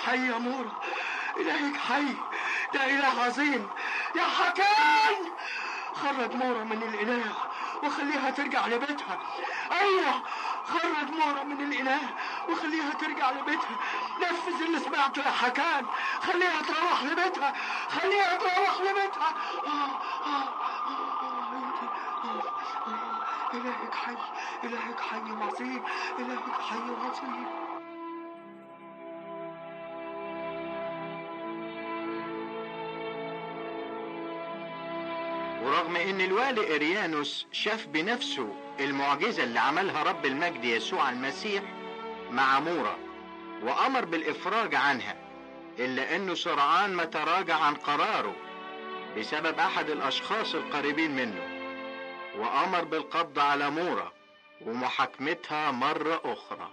حي يا مورا إلهك حي ده إله عظيم يا حكام خرج مورا من الإله وخليها ترجع لبيتها أيوة خرج مورا من الإله وخليها ترجع لبيتها نفذ اللي سمعته يا حكام خليها تروح لبيتها خليها تروح لبيتها آه آه آه آه آه إلهك حي إلهك حي عظيم إلهك حي عظيم ورغم ان الوالي اريانوس شاف بنفسه المعجزة اللي عملها رب المجد يسوع المسيح مع مورا وامر بالافراج عنها الا انه سرعان ما تراجع عن قراره بسبب احد الاشخاص القريبين منه وامر بالقبض على مورا ومحاكمتها مرة اخرى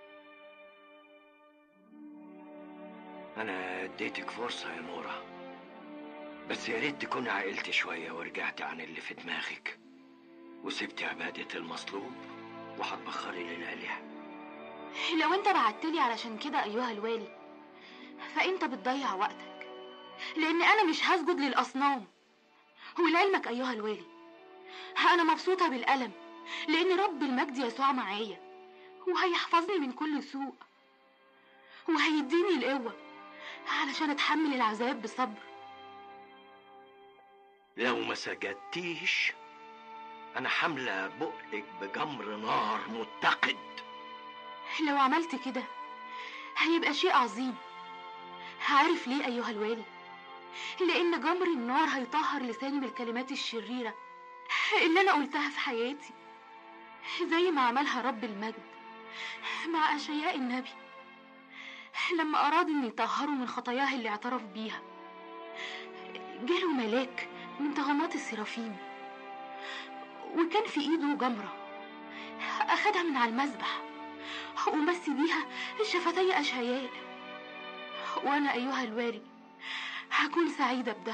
أنا اديتك فرصة يا نورة بس يا ريت تكون عقلت شوية ورجعت عن اللي في دماغك وسبت عبادة المصلوب وهتبخري للآلهة لو انت بعتلي علشان كده ايها الوالي فانت بتضيع وقتك لان انا مش هسجد للاصنام ولعلمك ايها الوالي انا مبسوطه بالالم لان رب المجد يسوع معايا وهيحفظني من كل سوء وهيديني القوه علشان اتحمل العذاب بصبر لو ما سجدتيش أنا حاملة بقك بجمر نار متقد لو عملت كده هيبقى شيء عظيم عارف ليه أيها الوالي لأن جمر النار هيطهر لساني من الكلمات الشريرة اللي أنا قلتها في حياتي زي ما عملها رب المجد مع أشياء النبي لما أراد إن يطهره من خطاياه اللي اعترف بيها جاله ملاك من طغمات السرافيم وكان في ايده جمرة أخدها من على المذبح ومس بيها شفتي أشعياء وأنا أيها الوالي هكون سعيدة بده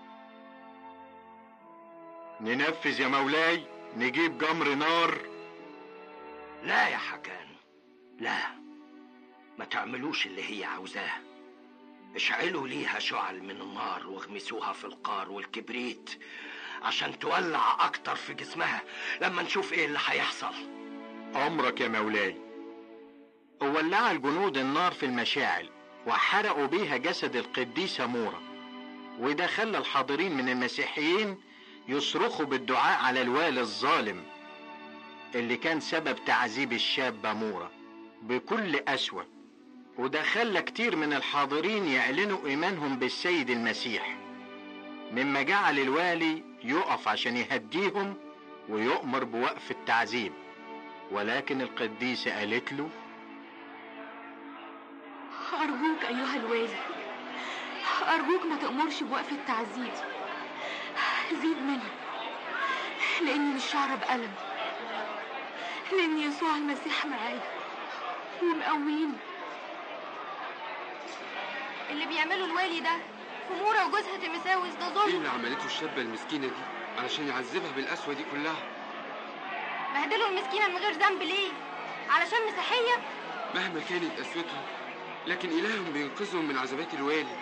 ننفذ يا مولاي نجيب جمر نار لا يا حكان لا ما تعملوش اللي هي عاوزاه اشعلوا ليها شعل من النار واغمسوها في القار والكبريت عشان تولع اكتر في جسمها لما نشوف ايه اللي هيحصل امرك يا مولاي وولع الجنود النار في المشاعل وحرقوا بيها جسد القديسة مورا وده خلى الحاضرين من المسيحيين يصرخوا بالدعاء على الوالي الظالم اللي كان سبب تعذيب الشابة مورا بكل أسوأ وده خلى كتير من الحاضرين يعلنوا إيمانهم بالسيد المسيح مما جعل الوالي يقف عشان يهديهم ويؤمر بوقف التعذيب ولكن القديسة قالت له أرجوك أيها الوالي أرجوك ما تأمرش بوقف التعذيب زيد منه لأني مش شعر بألم لأن يسوع المسيح معايا ومقويني اللي بيعمله الوالي ده فمورة وجوزها تيمساوس ده ايه ظلم اللي عملته الشابة المسكينة دي علشان يعذبها بالقسوة دي كلها بهدلوا المسكينة من غير ذنب ليه علشان مسيحية مهما كانت قسوتهم لكن إلههم بينقذهم من عذابات الوالي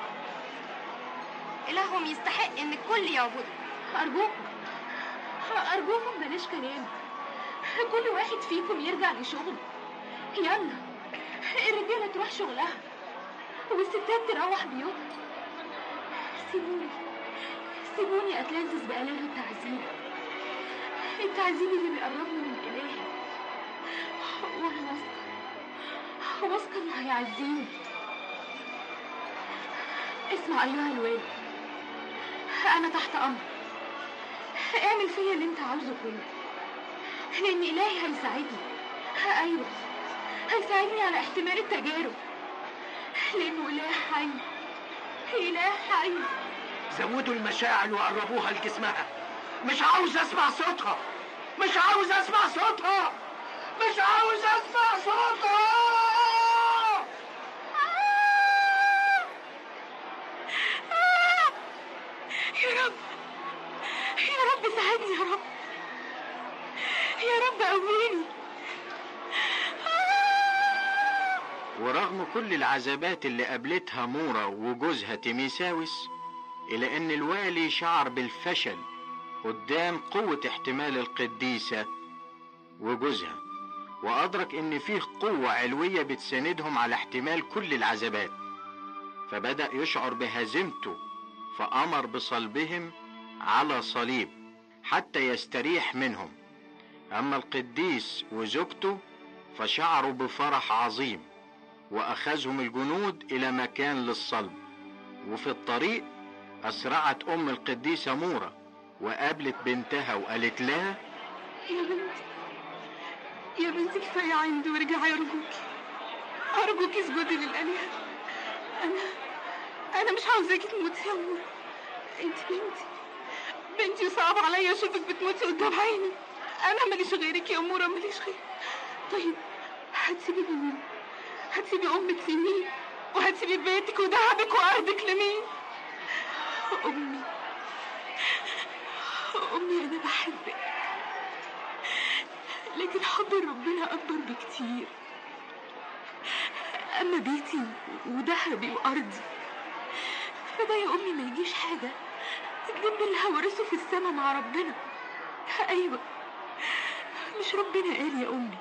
إلههم يستحق إن الكل يعبده أرجوكم أرجوكم بلاش كلام كل واحد فيكم يرجع لشغله يلا الرجالة تروح شغلها والستات تروح بيوتها سيبوني سيبوني أتلذذ بآلام التعذيب التعذيب اللي بيقربني من إلهي وأنا واثقة واثقة إنه هيعزيني اسمع أيها الوالي أنا تحت أمر اعمل فيا اللي أنت عاوزه كله لأن إلهي هيساعدني أيوه هيساعدني على احتمال التجارب لأنه إله حي إله حي زودوا المشاعل وقربوها لجسمها مش عاوز اسمع صوتها مش عاوز اسمع صوتها مش عاوز اسمع صوتها يا رب يا رب ساعدني يا رب يا رب قويني ورغم كل العذابات اللي قابلتها مورا وجوزها تيميساوس إلى أن الوالي شعر بالفشل قدام قوة احتمال القديسة وجوزها وأدرك إن فيه قوة علوية بتساندهم على احتمال كل العذابات فبدأ يشعر بهزيمته فأمر بصلبهم على صليب حتى يستريح منهم أما القديس وزوجته فشعروا بفرح عظيم وأخذهم الجنود إلى مكان للصلب وفي الطريق أسرعت أم القديسة مورا وقابلت بنتها وقالت لها يا بنتي يا بنتي كفاية عندي وارجعي أرجوكي أرجوكي اسجدي للآلهة أنا أنا مش عاوزاكي تموتي يا مورا أنت بنتي بنتي وصعب عليا أشوفك بتموتي قدام عيني أنا ماليش غيرك يا مورا ماليش غيرك طيب هتسيبي مين؟ هتسيبي أمك لمين؟ وهتسيبي بيتك ودهبك وأرضك لمين؟ أمي أمي أنا بحبك لكن حب ربنا أكبر بكتير أما بيتي وذهبي وأرضي فده يا أمي ما يجيش حاجة جنب اللي هورثه في السما مع ربنا أيوة مش ربنا قال يا أمي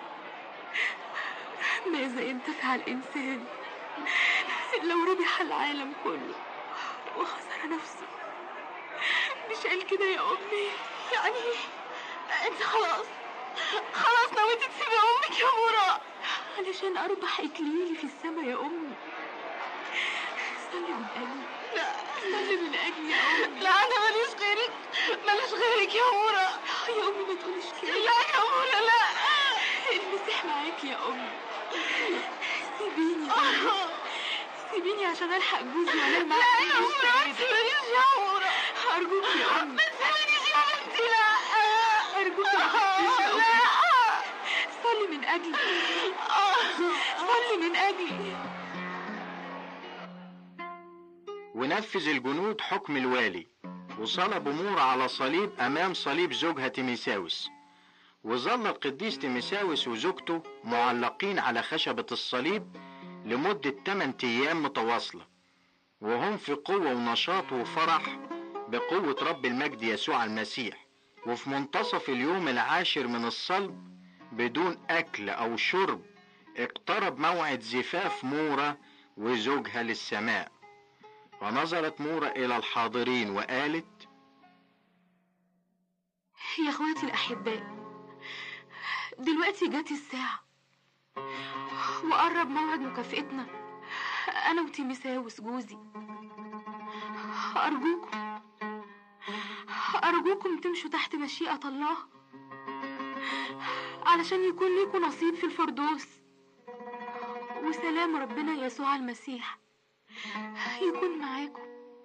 ماذا ينتفع الإنسان لو ربح العالم كله وخسر نفسه مش قال كده يا أمي يعني أنت خلاص خلاص نويتي تسيبي أمك يا مرا علشان أربح إكليلي في السما يا أمي صلي من أجلي لا صلي من أجلي يا أمي لا أنا ماليش غيرك ماليش غيرك يا مرا يا أمي ما تقوليش كده لا يا مرا لا المسيح معاكي يا أمي سيبيني يا أمي سيبيني عشان ألحق جوزي وأنام معاك لا يا مرا ما تسيبينيش يا مرا أرجوك يا أمي ما تسيبينيش يا بنتي لا أرجوك ما تخافيش يا أمي صلي من أجلي صلي من أجلي ونفذ الجنود حكم الوالي وصلبوا مورا على صليب أمام صليب زوجها تيميساوس وظل القديس تيميساوس وزوجته معلقين على خشبة الصليب لمدة 8 أيام متواصلة وهم في قوة ونشاط وفرح بقوة رب المجد يسوع المسيح وفي منتصف اليوم العاشر من الصلب بدون أكل أو شرب اقترب موعد زفاف مورا وزوجها للسماء ونظرت مورا إلى الحاضرين وقالت يا اخواتي الأحباء دلوقتي جت الساعة وقرب موعد مكافئتنا أنا وتيميساوس جوزي أرجوكم أرجوكم تمشوا تحت مشيئة الله علشان يكون ليكوا نصيب في الفردوس وسلام ربنا يسوع المسيح يكون معاكم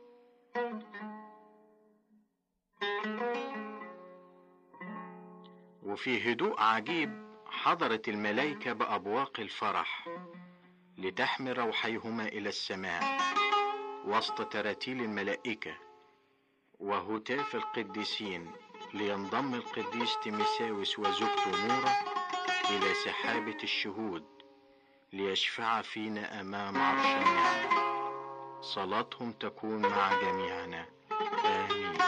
وفي هدوء عجيب حضرت الملائكة بأبواق الفرح لتحمل روحيهما إلى السماء وسط تراتيل الملائكة وهتاف القديسين لينضم القديس تيميساوس وزوجته نورة إلى سحابة الشهود ليشفع فينا أمام عرش النعمة صلاتهم تكون مع جميعنا آمين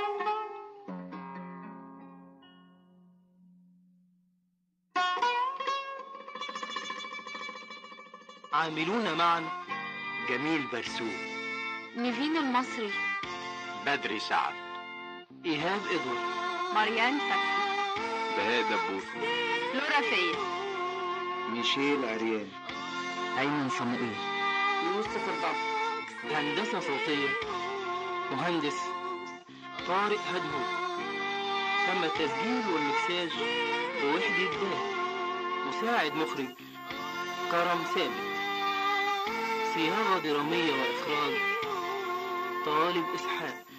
عاملون معا جميل برسوم نيفين المصري بدري سعد إيهاب إدوارد مريان فتحي بهاء دبوس لورا فايز ميشيل عريان أيمن صموئيل يوسف الضب هندسة صوتية مهندس طارق هدهو تم التسجيل والمكساج بوحدة داه مساعد مخرج كرم ثابت صياغة درامية وإخراج طالب إسحاق